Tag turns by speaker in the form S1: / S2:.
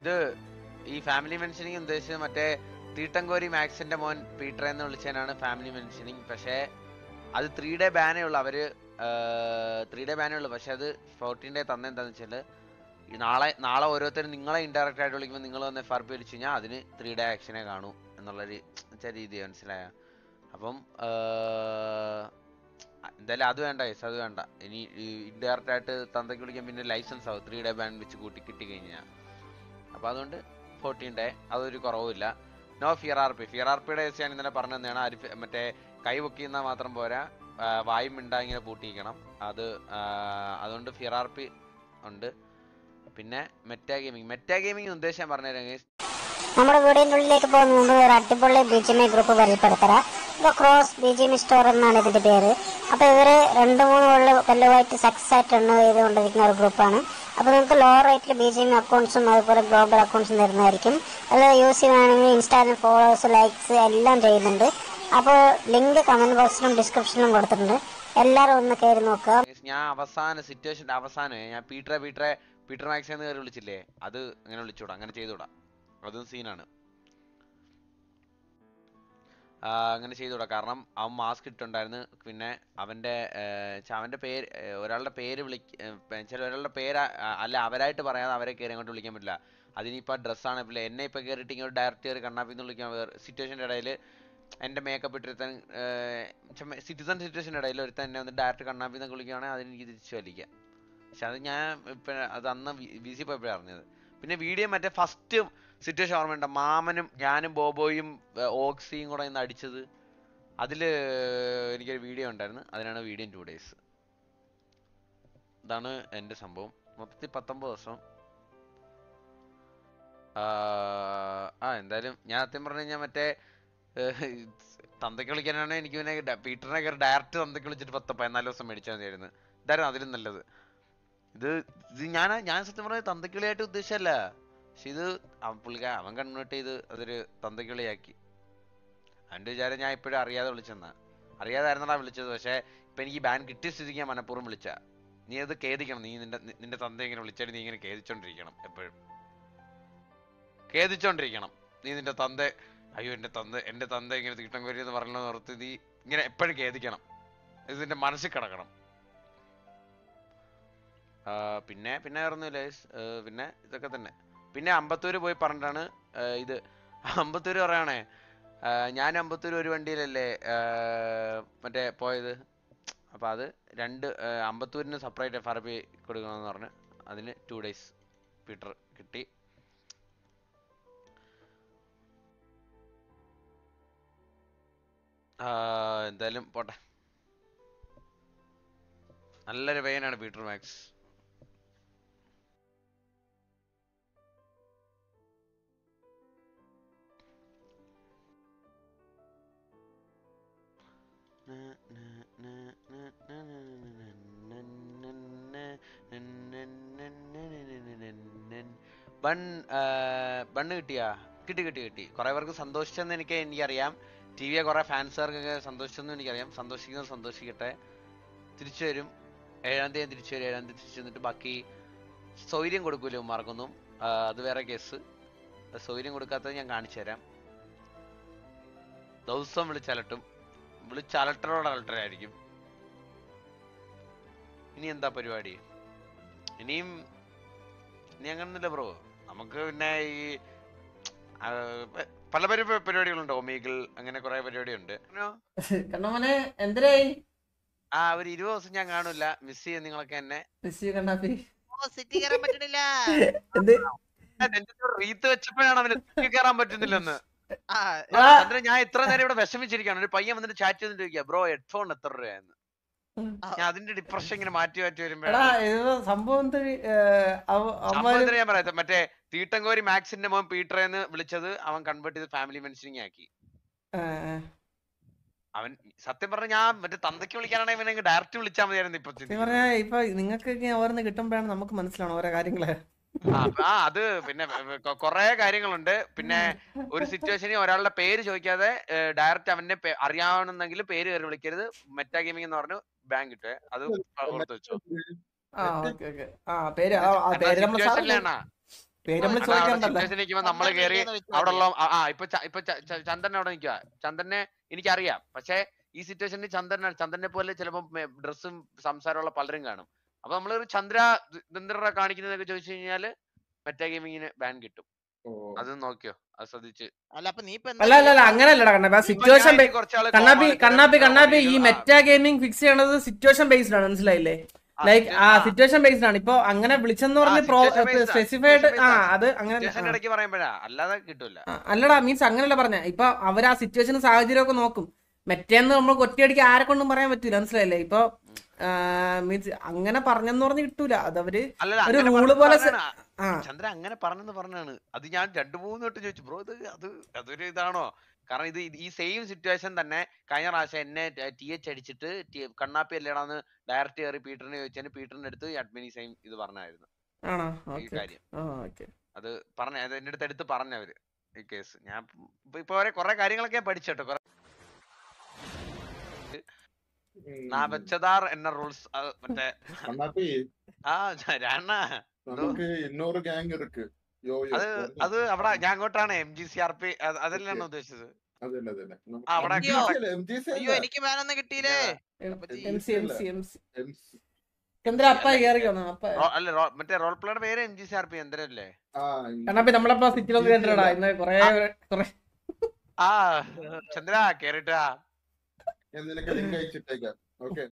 S1: ഇത് ഈ family mentioning ഉദ്ദേശിച്ചത് മറ്റേ തീട്ടങ്കോരി മാക്സിന്റെ മോൻ പീറ്റർ എന്ന് വിളിച്ചതിനാണ് ഫാമിലി മെൻഷനിങ് പക്ഷേ അത് ത്രീ ഡേ ബാനേ ഉള്ളു അവര് ത്രീ ഡേ ബാനേ ഉള്ളു പക്ഷെ അത് ഫോർട്ടീൻ ഡേ തന്നെന്താന്ന് വെച്ചാല് ഈ നാളെ നാളെ ഓരോരുത്തരും നിങ്ങളെ ഇൻഡയറക്റ്റ് ആയിട്ട് വിളിക്കുമ്പോൾ നിങ്ങൾ വന്ന് എഫ് ആർ പി വിളിച്ചു കഴിഞ്ഞാൽ അതിന് ത്രീ ഡേ ആക്ഷനെ കാണൂ എന്നുള്ളൊരു ചെറിയ രീതി മനസ്സിലായ അപ്പം ആഹ്, എന്തായാലും അത് വേണ്ട യെസ് അത് വേണ്ട ഇനി ഇൻഡയറക്റ്റ് ആയിട്ട് തന്തയ്ക്ക് വിളിക്കാൻ പിന്നെ ലൈസൻസ് ആവും ത്രീ ഡേ ബാൻ വെച്ച് കൂട്ടി കിട്ടി കഴിഞ്ഞാൽ അപ്പോൾ അതുകൊണ്ട് ഫോർട്ടീൻ ഡേ അതൊരു കുറവുമില്ല no fear R P fear R പിയുടെ കേസ് ഞാൻ ഇന്നലെ പറഞ്ഞു തന്നെയാണ് ആര് മറ്റേ കൈ പൊക്കിയെന്നാൽ മാത്രം പോരാ ആ, വായും മിണ്ടാ ഇങ്ങനെ പൂട്ടിയിരിക്കണം അത് ആ, അതുകൊണ്ട് ഫിയർ ആർ പി ഉണ്ട് പിന്നെ മെറ്റാ ഗെയിമിംഗ് മെറ്റാ ഗെയിമിംഗ് ഉദ്ദേശം ഞാൻ പറഞ്ഞുതരാം guys.
S2: നമ്മുടെ വീടിന്റെ ഉള്ളിലേക്ക് പോകുന്ന മുമ്പ് ഒരു അടിപൊളി B G M I group പരിചയപ്പെടുത്തരാം ഇത് cross B G M store എന്നാണ് ഇതിന്റെ പേര് അപ്പൊ ഇവര് രണ്ട് മൂന്ന് കൊല്ലം കൊല്ലമായിട്ട് സക്സസ് ആയിട്ട് റൺ ചെയ്തുകൊണ്ടിരിക്കുന്ന ഒരു ഗ്രൂപ്പാണ് അപ്പൊ നിങ്ങൾക്ക് ലോ റേറ്റിൽ ബി ജി എം അക്കൗണ്ട്സും അതുപോലെ ഗ്ലോബൽ അക്കൗണ്ട്സും തരുന്നതായിരിക്കും അത് യൂസ് ചെയ്യുകയാണെങ്കിൽ ഇൻസ്റ്റാഗ്രാം ഫോളോവേഴ്സ് ലൈക്സ് എല്ലാം ചെയ്യുന്നുണ്ട് അപ്പോൾ ലിങ്ക് കമന്റ് ബോക്സിലും ഡിസ്ക്രിപ്ഷനിലും കൊടുത്തിട്ടുണ്ട് എല്ലാവരും ഒന്ന് കയറി നോക്കുക
S1: Guys, ഞാൻ അവസാന സിറ്റുവേഷന്റെ അവസാനം ഞാൻ പീറ്ററെ പീറ്ററെ പീറ്റർ മാക്സ് എന്ന് കയറി വിളിച്ചില്ലേ അത് അങ്ങനെ വിളിച്ചൂടാ അങ്ങനെ ചെയ്തൂടാ അതും സീനാണ് ആ, അങ്ങനെ ചെയ്തൂടാ കാരണം അവൻ മാസ്ക് ഇട്ടുണ്ടായിരുന്നു പിന്നെ അവന്റെ ഏർ, ച്ച അവന്റെ പേര് ഏർ, ഒരാളുടെ പേര് വിളിക്ക ചില ഒരാളുടെ പേര് ആ- അല്ല അവരായിട്ട് പറയാതെ അവരെ കയറി അങ്ങോട്ട് വിളിക്കാൻ പറ്റില്ല അതിനിപ്പോ ഡ്രസ്സാണ് ഇപ്പോൾ എന്നെ ഇപ്പൊ കയറിയിട്ട് ഇങ്ങോട്ട് ഡയറക്റ്റ് കയറി കണ്ണാപ്പിന്ന് വിളിക്കാൻ സിറ്റുവേഷൻ്റെ ഇടയിൽ എൻ്റെ മേക്കപ്പ് ഇട്ടിരുത്തൻ സിറ്റിസൺ സിറ്റുവേഷൻ്റെ ഇടയിൽ ഒരുത്തൻ എന്നെ വന്ന് ഡയറക്റ്റ് കണ്ണാപ്പിന്ന് വിളിക്കുകയാണെങ്കിൽ അതിന് എനിക്ക് തിരിച്ചു വലിക്കാം പക്ഷെ അത് ഞാൻ ഇപ്പൊ അത് അന്ന് ബി സി പോയപ്പോഴാണ് അറിഞ്ഞത് പിന്നെ വീഡിയോ മറ്റേ ഫസ്റ്റ് സിറ്റുവേഷൻ ഓർമ്മയുണ്ട് മാമനും ഞാനും ബോബോയും ഏർ, ഓക്സിയും കൂടെ ഇന്ന് അടിച്ചത് അതില് എനിക്കൊരു വീഡിയോ ഉണ്ടായിരുന്നു അതിനാണ് വീഡിയോ ടു ഡേയ്സ് ഇതാണ് എൻ്റെ സംഭവം മൊത്തത്തിൽ പത്തൊമ്പത് ദിവസം ആ ആ, എന്തായാലും ഞാൻ സത്യം പറഞ്ഞു കഴിഞ്ഞാൽ മറ്റേ ഏഹ്, തന്തയ്ക്ക് വിളിക്കാനാണ് എനിക്ക് പിന്നെ ഡ- പീറ്ററിനെ കയറി ഡയറക്റ്റ് തന്തയ്ക്ക് വിളിച്ചിട്ട് പത്ത് പതിനാല് ദിവസം മേടിച്ചാൽ മതിയായിരുന്നു ഇതായിരുന്നു അതിലും നല്ലത് ഇത് ഇത് ഞാൻ ഞാൻ സത്യം പറഞ്ഞ തന്തക്കിളിയായിട്ട് ഉദ്ദേശിച്ചല്ല പക്ഷെ ഇത് അവൻ പുള്ളിക്കാ അവൻ കൺവേർട്ട് ചെയ്ത് അതൊരു തന്തക്കിളിയാക്കി അവൻ്റെ വിചാരം ഞാൻ ഇപ്പോഴും അറിയാതെ വിളിച്ചെന്നാ അറിയാതായിരുന്നടാ വിളിച്ചത് പക്ഷെ ഇപ്പൊ എനിക്ക് ബാൻ കിട്ടിയ സ്ഥിതിക്ക് ഞാൻ മനഃപൂർവ്വം വിളിച്ച നീ അത് ഖേദിക്കണം നീ നിന്റെ നി- നിന്റെ തന്ത ഇങ്ങനെ വിളിച്ചാൽ നീ ഇങ്ങനെ ഖേദിച്ചോണ്ടിരിക്കണം എപ്പോഴും ഖേദിച്ചോണ്ടിരിക്കണം നീ നിന്റെ തന്ത അയ്യോ എന്റെ തന്ത എന്റെ തന്ത ഇങ്ങനെ തീട്ടം കോരി എന്ന് പറഞ്ഞ ഓർത്ത് നീ ഇങ്ങനെ എപ്പോഴും ഖേദിക്കണം ഇത് നിന്റെ മനസ്സിൽ കിടക്കണം ആ, പിന്നെ പിന്നെ വേറൊന്നുമില്ല guys. ഏ, പിന്നെ ഇതൊക്കെ തന്നെ പിന്നെ അമ്പത്തൂര് പോയി പറഞ്ഞിട്ടാണ് ഏ, ഇത് അമ്പത്തൂര് പറയണേ ആ, ഞാൻ അമ്പത്തൂര് ഒരു വണ്ടിയിലല്ലേ ആ, മറ്റേ പോയത് അപ്പൊ അത് രണ്ട് ഏ, അമ്പത്തൂരിന് സെപ്പറേറ്റ് എഫ് ആർ പി കൊടുക്കണമെന്ന് പറഞ്ഞ് അതിന് ടു ഡേയ്സ് പീറ്റർ കിട്ടി ആ, എന്തായാലും പോട്ടെ നല്ലൊരു പയ്യനാണ് പീറ്റർ മാക്സ് ബൺ ബണ്ണ് കിട്ടിയാ കിട്ടി കിട്ടി കിട്ടി കുറെ പേർക്ക് സന്തോഷിച്ചെന്ന് എനിക്ക് എനിക്കറിയാം ടി വിയെ കുറെ ഫാൻസുകാർക്കൊക്കെ സന്തോഷിച്ചെന്ന് എനിക്കറിയാം സന്തോഷിക്കുന്നത് സന്തോഷിക്കട്ടെ തിരിച്ചു വരും ഏഴാം തീയതി തിരിച്ചു വരും ഏഴാം തീയതി തിരിച്ചു വന്നിട്ട് ബാക്കി സൗകര്യം കൊടുക്കൂല ഉമ്മാർക്കൊന്നും ആ, അത് വേറെ കേസ് സൗകര്യം കൊടുക്കാത്തത് ഞാൻ കാണിച്ചു തരാം ദിവസം വിളിച്ചലട്ടും വിളിച്ചലട്ടറോട് അലട്ടറായിരിക്കും ഇനി എന്താ പരിപാടി ഇനിയും ഇനി അങ്ങനൊന്നുമില്ല ബ്രോ നമുക്ക് പിന്നെ ഈ ആ, പ- പല പല പ- പരിപാടികളുണ്ട് ഒമീഗിൾ അങ്ങനെ കുറെ പരിപാടിയുണ്ട്
S3: കണ്ണമ്മനെ എന്തിനായി
S1: ആ ഒരു ഇരുപത് ദിവസം ഞാൻ കാണൂല മിസ് ചെയ്യും നിങ്ങളൊക്കെ എന്നെ
S3: മിസ് കണ്ണാപ്പി
S4: ഓ സിറ്റി കയറാൻ പറ്റണില്ല
S3: എന്ത്
S1: റീത്ത് വെച്ചപ്പോഴാണ് അവന് സിറ്റി കയറാൻ പറ്റുന്നില്ലെന്ന്
S4: ആ
S3: ആ,
S1: ചന്ദ്രൻ ഞാൻ ഇത്ര നേരം ഇവിടെ വിഷമിച്ചിരിക്കുകയാണ് ഒരു പയ്യൻ വന്നിട്ട് ചാറ്റ് ചെയ്തിട്ട് ചോദിക്കുക ബ്രോ ഹെഡ്ഫോൺ എത്ര രൂപയെന്ന് ഞാൻ അതിന്റെ ഡിപ്രഷൻ ഇങ്ങനെ മാറ്റി മാറ്റി
S3: എടാ
S1: വരുമ്പോഴാണ്
S3: ഇത് സംഭവം എന്ത് അമ്മ
S1: സംഭവത്തിന് ഞാൻ പറയാം മറ്റേ തീട്ടങ്കോരി മാക്സിന്റെ മോൻ പീറ്റർ എന്ന് വിളിച്ചത് അവൻ കൺവേർട്ട് ചെയ്ത് ഫാമിലി മെൻഷനിങ് ആക്കി അവൻ സത്യം പറഞ്ഞ ഞാൻ മറ്റേ തന്തയ്ക്ക് വിളിക്കാനാണെങ്കിൽ ഇവനെ ഡയറക്റ്റ് വിളിച്ചാൽ മതിയായിരുന്നു ഇപ്പൊ
S3: സത്യം പറഞ്ഞാ ഇപ്പൊ നിങ്ങൾക്ക് ഓരോന്ന് കിട്ടുമ്പോഴാണ് നമുക്ക് മനസ്സിലാവണം ഓരോ കാര്യങ്ങള്
S1: ആ, ആ അത് പിന്നെ കൊറേ കാര്യങ്ങളുണ്ട് പിന്നെ ഒരു സിറ്റുവേഷനിൽ ഒരാളുടെ പേര് ചോദിക്കാതെ ഡയറക്റ്റ് അവന്റെ പേ- അറിയാവുന്നെങ്കിൽ പേര് കയറി വിളിക്കരുത് മെറ്റാ ഗെയിമിംഗ് എന്ന് പറഞ്ഞു ബാങ്ക് കിട്ടുക അത് ഓർത്ത് വെച്ചോ
S3: ആ ഓക്കെ ഓക്കെ ആ പേര് ആ, ആ പേര് നമ്മൾ
S1: സിറ്റുവേഷനിലാണ്
S3: പേര് നമ്മൾ
S1: അല്ല, അവിടെ
S3: ചോദിക്കണ്ടല്ലോ
S1: situation നിൽക്കുമ്പോ നമ്മള്
S4: ചന്ദ്രൻ
S1: കേറി
S4: ഇരിക്കുന്ന വെച്ച്
S1: അവിടെ
S4: മതി.
S1: ഉള്ള ആ ആ, ഇപ്പൊ ച- ഇപ്പൊ ച- ച- ചന്ദ്രൻ അവിടെ നിൽക്കുക ചന്ദ്രനെ എനിക്കറിയാം പക്ഷെ ഈ സിറ്റുവേഷനിൽ ചന്ദ്രൻ ചന്ദ്രനെ പോലെ ചിലപ്പോ ഡ്രസ്സും സംസാരമുള്ള പലരും കാണും അപ്പൊ നമ്മള് ഒരു ചന്ദ്ര ദന്തര കാണിക്കുന്നതൊക്കെ ചോദിച്ചു കഴിഞ്ഞാല് മെറ്റാ ഗെയിമിങ്ങിന് ബാൻ കിട്ടും
S5: ഓ
S1: അത് നോക്കിയോ അത് ശ്രദ്ധിച്ച്
S4: അല്ല അപ്പൊ നീ ഇപ്പൊ
S3: അല്ല അല്ല അല്ല അങ്ങനല്ലടാ കണ്ണാപ്പി ആ
S1: ഇപ്പൊ
S3: സിറ്റുവേഷൻ
S1: ഞാൻ കുറച്ചാള്
S3: കണ്ണാപ്പി
S1: കോമാളി
S3: കണ്ണാപ്പി
S1: തരം
S3: കണ്ണാപ്പി ഈ
S1: കോമഡികൾ, ആ,
S3: മെറ്റാ ഗെയിമിംഗ് ഫിക്സ് ചെയ്യണത് സിറ്റുവേഷൻ ബേസ്ഡ് ആണ് മനസ്സിലായില്ലേ
S1: ആ,
S3: ലൈക്ക് ആ
S1: situation-
S3: സിറ്റുവേഷൻ ബേസ്ഡ് ആണ് ഇപ്പൊ അങ്ങനെ വിളിച്ചെന്ന് പറഞ്ഞ് പ്രോ
S1: situation based ആ,
S3: സ്പെസിഫൈഡ്
S1: situation
S3: ആ
S1: based ആ.
S3: അത് അങ്ങനെ
S1: situation ഇടയ്ക്ക് പറയുമ്പോഴാ അല്ലാതെ കിട്ടൂല
S3: ആ, അല്ലടാ മീൻസ് അങ്ങനല്ല പറഞ്ഞ ഇപ്പൊ അവർ ആ സിറ്റുവേഷനും സാഹചര്യം ഒക്കെ നോക്കും മറ്റേന്ന് നമ്മൾ ഒറ്റയടിക്ക് ആരെ കൊണ്ടും പറയാൻ പറ്റൂല മനസ്സിലായില്ലേ ഇപ്പൊ മീൻസ് അങ്ങനെ പറഞ്ഞെന്ന് പറഞ്ഞ് കിട്ടൂല അതവര്
S1: അല്ലല്ല
S3: ഒരു
S1: അങ്ങനെ
S3: rule
S1: പറഞ്ഞെന്ന്
S3: പോലെ സെ-
S1: പറഞ്ഞാണ്.
S3: ആ
S1: ചന്ദ്ര അങ്ങനെ പറഞ്ഞെന്ന് പറഞ്ഞാണ് അത് ഞാൻ രണ്ടു മൂന്ന് തൊട്ട് ചോദിച്ചു ബ്രോ ഇത് അത് അതൊരു ഇതാണോ കാരണം ഇത് ഇത് ഈ സെയിം സിറ്റുവേഷൻ തന്നെ കഴിഞ്ഞ പ്രാവശ്യം എന്നെ ടി എച്ച് അടിച്ചിട്ട് ടി- കണ്ണാപ്പി അല്ലേടാന്ന് ഡയറക്റ്റ് കയറി പീറ്ററിനെ ചോദിച്ചതിന് പീറ്ററിന്റെ അടുത്ത് അഡ്മിനി സെയിം ഇത് പറഞ്ഞായിരുന്നു
S3: ആണോ
S1: ഈ
S3: ഓക്കെ
S1: കാര്യം
S3: ആ ഓക്കെ
S1: അത് പറഞ്ഞ അത് എന്റെ അടുത്ത് എടുത്ത് പറഞ്ഞവര് ഈ കേസ് ഞാൻ ഇപ്പൊ- ഇപ്പൊ വരെ കുറെ കാര്യങ്ങളൊക്കെ പഠിച്ചോട്ടോ കുറെ നാ വെച്ചതാർ എന്ന റൂൾസ് മറ്റേ
S5: കണ്ണാപ്പി
S1: ആ രാണ
S5: നമുക്ക് ഇന്നൊരു ഗ്യാങ് ഇருக்கு യോ യോ
S1: അത് അത് അവിടെ ഞാൻ അങ്ങോട്ടാണ് M G C R P അതിലാണ് ഉദ്ദേശിച്ചത്
S5: അതല്ല അതല്ല
S1: ആ, അവിടെ
S4: അയ്യോ.
S5: എം ജി സി
S4: അയ്യോ എനിക്ക് ബാനൊന്നും കിട്ടിയില്ലേ
S3: M C M C M C
S5: M
S3: Chandra അപ്പ കയറിക്കോന്നോ അപ്പ
S1: റോ- അല്ല റോ- മറ്റേ റോൾ പ്ലേയുടെ പേര് M G C R P എന്തരല്ലേ
S5: ആ
S3: കണ്ണാപ്പി നമ്മളപ്പോ സിറ്റിയിലൊന്നും കേട്ടില്ലടാ ഇന്ന് കൊറേ കൊറേ
S1: ആ ചന്ദ്ര കേറിട്ടാ
S5: ഞാൻ നിനക്ക് ലിങ്ക് അയച്ചിട്ടേക്കാം ഓക്കെ